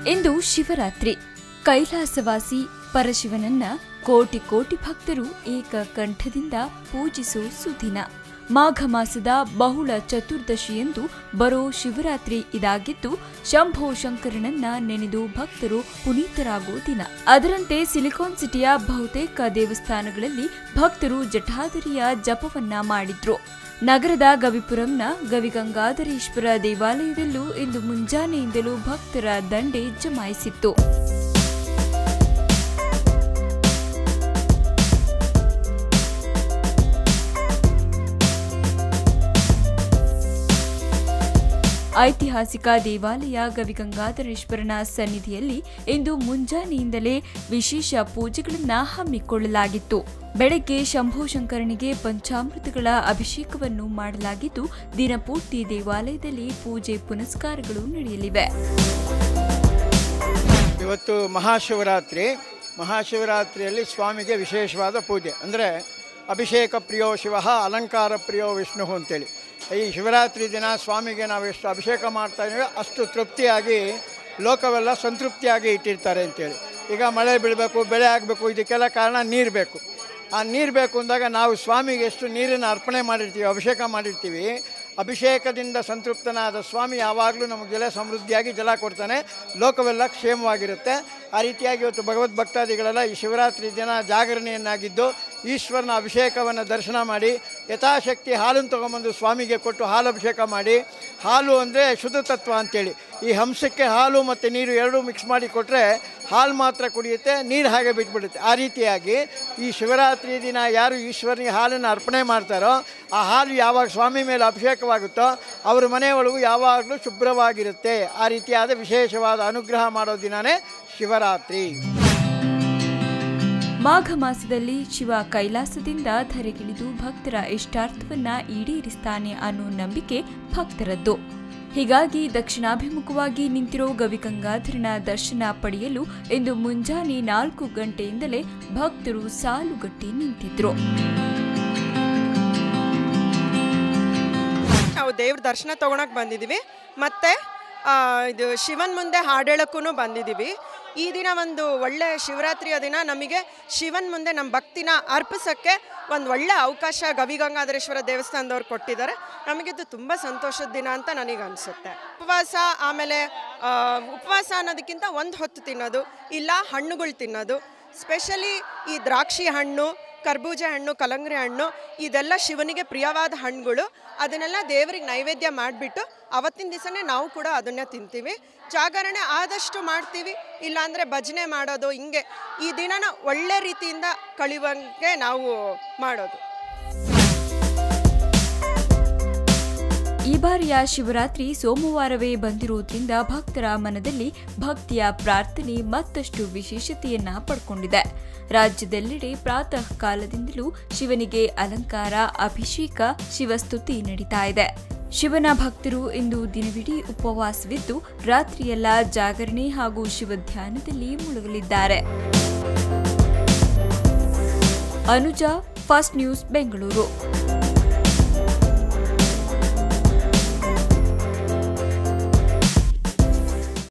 ಇಂದು ಶಿವರಾತ್ರಿ ಕೈಲಾಸವಾಸಿ ಪರಶಿವನನ್ನ ಕೋಟಿ ಕೋಟಿ ಭಕ್ತರು ಏಕಕಂಠದಿಂದ ಪೂಜಿಸೋ ಸುದಿನ ಮಾಘ ಮಾಸದ ಬಹುಳ ಚತುರ್ದಶಿಯಂದು ಬರೋ ಶಿವರಾತ್ರಿ ಇದಾಗಿದ್ದು ಶಂಭೋ ಶಂಕರನನ್ನ ನೆನೆದು ಭಕ್ತರು ಪುನೀತರಾಗೋ ದಿನ ಅದರಂತೆ ಸಿಲಿಕಾನ್ ಸಿಟಿಯ ಬಹುತೇಕ ದೇವಸ್ಥಾನಗಳಲ್ಲಿ ಭಕ್ತರು ಜಠಾಧರಿಯ ಜಪವನ್ನ ಮಾಡಿದ್ರು ನಗರದ ಗವಿಪುರಂನ ಗವಿಗಂಗಾಧರೇಶ್ವರ ದೇವಾಲಯದಲ್ಲೂ ಇಂದು ಮುಂಜಾನೆಯಿಂದಲೂ ಭಕ್ತರ ದಂಡೆ ಜಮಾಯಿಸಿತ್ತು ಐತಿಹಾಸಿಕ ದೇವಾಲಯ ಗವಿಗಂಗಾಧರೇಶ್ವರನ ಸನ್ನಿಧಿಯಲ್ಲಿ ಇಂದು ಮುಂಜಾನೆಯಿಂದಲೇ ವಿಶೇಷ ಪೂಜೆಗಳನ್ನು ಹಮ್ಮಿಕೊಳ್ಳಲಾಗಿತ್ತು ಬೆಳಗ್ಗೆ ಶಂಭೋ ಶಂಕರನಿಗೆ ಪಂಚಾಮೃತಗಳ ಅಭಿಷೇಕವನ್ನು ಮಾಡಲಾಗಿದ್ದು ದಿನಪೂರ್ತಿ ದೇವಾಲಯದಲ್ಲಿ ಪೂಜೆ ಪುನಸ್ಕಾರಗಳು ನಡೆಯಲಿವೆ ಇವತ್ತು ಮಹಾಶಿವರಾತ್ರಿ ಮಹಾಶಿವರಾತ್ರಿಯಲ್ಲಿ ಸ್ವಾಮಿಗೆ ವಿಶೇಷವಾದ ಪೂಜೆ ಅಂದರೆ ಅಭಿಷೇಕ ಪ್ರಿಯೋ ಶಿವ ಅಲಂಕಾರ ಪ್ರಿಯೋ ವಿಷ್ಣು ಅಂತೇಳಿ ಈ ಶಿವರಾತ್ರಿ ದಿನ ಸ್ವಾಮಿಗೆ ನಾವು ಎಷ್ಟು ಅಭಿಷೇಕ ಮಾಡ್ತಾ ಇದ್ದೀವಿ ಅಷ್ಟು ತೃಪ್ತಿಯಾಗಿ ಲೋಕವೆಲ್ಲ ಸಂತೃಪ್ತಿಯಾಗಿ ಇಟ್ಟಿರ್ತಾರೆ ಅಂತೇಳಿ ಈಗ ಮಳೆ ಬೀಳಬೇಕು ಬೆಳೆ ಆಗಬೇಕು ಇದಕ್ಕೆಲ್ಲ ಕಾರಣ ನೀರು ಬೇಕು ಆ ನೀರು ಬೇಕು ಅಂದಾಗ ನಾವು ಸ್ವಾಮಿಗೆ ಎಷ್ಟು ನೀರನ್ನು ಅರ್ಪಣೆ ಮಾಡಿರ್ತೀವಿ ಅಭಿಷೇಕ ಮಾಡಿರ್ತೀವಿ ಅಭಿಷೇಕದಿಂದ ಸಂತೃಪ್ತನಾದ ಸ್ವಾಮಿ ಯಾವಾಗಲೂ ನಮಗೆ ಜಲ ಸಮೃದ್ಧಿಯಾಗಿ ಜಲ ಕೊಡ್ತಾನೆ ಲೋಕವೆಲ್ಲ ಕ್ಷೇಮವಾಗಿರುತ್ತೆ ಆ ರೀತಿಯಾಗಿ ಇವತ್ತು ಭಗವದ್ ಭಕ್ತಾದಿಗಳೆಲ್ಲ ಈ ಶಿವರಾತ್ರಿ ದಿನ ಜಾಗರಣೆಯನ್ನಾಗಿದ್ದು ಈಶ್ವರನ ಅಭಿಷೇಕವನ್ನು ದರ್ಶನ ಮಾಡಿ ಯಥಾಶಕ್ತಿ ಹಾಲನ್ನು ತೊಗೊಂಬಂದು ಸ್ವಾಮಿಗೆ ಕೊಟ್ಟು ಹಾಲು ಅಭಿಷೇಕ ಮಾಡಿ ಹಾಲು ಅಂದರೆ ಶುದ್ಧ ತತ್ವ ಅಂತೇಳಿ ಈ ಹಂಸಕ್ಕೆ ಹಾಲು ಮತ್ತು ನೀರು ಎರಡೂ ಮಿಕ್ಸ್ ಮಾಡಿ ಕೊಟ್ಟರೆ ಹಾಲು ಮಾತ್ರ ಕುಡಿಯುತ್ತೆ ನೀರು ಹಾಗೆ ಬಿಟ್ಬಿಡುತ್ತೆ ಆ ರೀತಿಯಾಗಿ ಈ ಶಿವರಾತ್ರಿ ದಿನ ಯಾರು ಈಶ್ವರನಿಗೆ ಹಾಲನ್ನು ಅರ್ಪಣೆ ಮಾಡ್ತಾರೋ ಆ ಹಾಲು ಯಾವಾಗ ಸ್ವಾಮಿ ಮೇಲೆ ಅಭಿಷೇಕವಾಗುತ್ತೋ ಅವ್ರ ಮನೆ ಒಳಗೂ ಯಾವಾಗಲೂ ಶುಭ್ರವಾಗಿರುತ್ತೆ ಆ ರೀತಿಯಾದ ವಿಶೇಷವಾದ ಅನುಗ್ರಹ ಮಾಡೋ ದಿನವೇ ಶಿವರಾತ್ರಿ ಮಾಘ ಮಾಸದಲ್ಲಿ ಶಿವ ಕೈಲಾಸದಿಂದ ಧರೆಗಿಳಿದು ಭಕ್ತರ ಇಷ್ಟಾರ್ಥವನ್ನ ಈಡೇರಿಸ್ತಾನೆ ಅನ್ನೋ ನಂಬಿಕೆ ಭಕ್ತರದ್ದು ಹೀಗಾಗಿ ದಕ್ಷಿಣಾಭಿಮುಖವಾಗಿ ನಿಂತಿರೋ ಗವಿಗಂಗಾಧರನ ದರ್ಶನ ಪಡೆಯಲು ಇಂದು ಮುಂಜಾನೆ ನಾಲ್ಕು ಗಂಟೆಯಿಂದಲೇ ಭಕ್ತರು ಸಾಲುಗಟ್ಟಿ ನಿಂತಿದ್ರು ನಾವು ದೇವ್ರ ದರ್ಶನ ತೊಗೊಳಕ್ಕೆ ಬಂದಿದ್ದೀವಿ ಮತ್ತು ಇದು ಶಿವನ್ ಮುಂದೆ ಹಾಡೇಳಕ್ಕೂ ಬಂದಿದ್ದೀವಿ ಈ ದಿನ ಒಂದು ಒಳ್ಳೆ ಶಿವರಾತ್ರಿಯ ದಿನ ನಮಗೆ ಶಿವನ್ ಮುಂದೆ ನಮ್ಮ ಭಕ್ತಿನ ಅರ್ಪಿಸೋಕ್ಕೆ ಒಂದು ಒಳ್ಳೆ ಅವಕಾಶ ಗವಿಗಂಗಾಧರೇಶ್ವರ ದೇವಸ್ಥಾನದವ್ರು ಕೊಟ್ಟಿದ್ದಾರೆ ನಮಗಿದು ತುಂಬ ಸಂತೋಷದ ದಿನ ಅಂತ ನನಗೆ ಅನಿಸುತ್ತೆ ಉಪವಾಸ ಆಮೇಲೆ ಆ, ಉಪವಾಸ ಅನ್ನೋದಕ್ಕಿಂತ ಒಂದು ಹೊತ್ತು ತಿನ್ನೋದು ಇಲ್ಲ ಹಣ್ಣುಗಳು ತಿನ್ನೋದು ಸ್ಪೆಷಲಿ ಈ ದ್ರಾಕ್ಷಿ ಹಣ್ಣು ಕರ್ಬೂಜ ಹಣ್ಣು ಕಲಂಗರಿ ಹಣ್ಣು ಇದೆಲ್ಲ ಶಿವನಿಗೆ ಪ್ರಿಯವಾದ ಹಣ್ಣುಗಳು ಅದನ್ನೆಲ್ಲ ದೇವರಿಗೆ ನೈವೇದ್ಯ ಮಾಡಿಬಿಟ್ಟು ಅವತ್ತಿನ ದಿವಸನೇ ನಾವು ಕೂಡ ಅದನ್ನೇ ತಿಂತೀವಿ ಜಾಗರಣೆ ಆದಷ್ಟು ಮಾಡ್ತೀವಿ ಇಲ್ಲಾಂದರೆ ಭಜನೆ ಮಾಡೋದು ಹಿಂಗೆ ಈ ದಿನನ ಒಳ್ಳೆ ರೀತಿಯಿಂದ ಕಳೆಯುವಂಗೆ ನಾವು ಮಾಡೋದು ಈ ಬಾರಿಯ ಶಿವರಾತ್ರಿ ಸೋಮವಾರವೇ ಬಂದಿರುವುದರಿಂದ ಭಕ್ತರ ಮನದಲ್ಲಿ ಭಕ್ತಿಯ ಪ್ರಾರ್ಥನೆ ಮತ್ತಷ್ಟು ವಿಶೇಷತೆಯನ್ನ ಪಡ್ಕೊಂಡಿದೆ ರಾಜ್ಯದೆಲ್ಲೆಡೆ ಪ್ರಾತಃ ಕಾಲದಿಂದಲೂ ಶಿವನಿಗೆ ಅಲಂಕಾರ ಅಭಿಷೇಕ ಶಿವಸ್ತುತಿ ನಡೀತಾ ಇದೆ ಶಿವನ ಭಕ್ತರು ಇಂದು ದಿನವಿಡೀ ಉಪವಾಸವಿದ್ದು ರಾತ್ರಿಯೆಲ್ಲ ಜಾಗರಣೆ ಹಾಗೂ ಶಿವಧ್ಯಾನದಲ್ಲಿ ಮುಳುಗಲಿದ್ದಾರೆ ಅನುಜಾ ಫಾಸ್ಟ್ ನ್ಯೂಸ್ ಬೆಂಗಳೂರು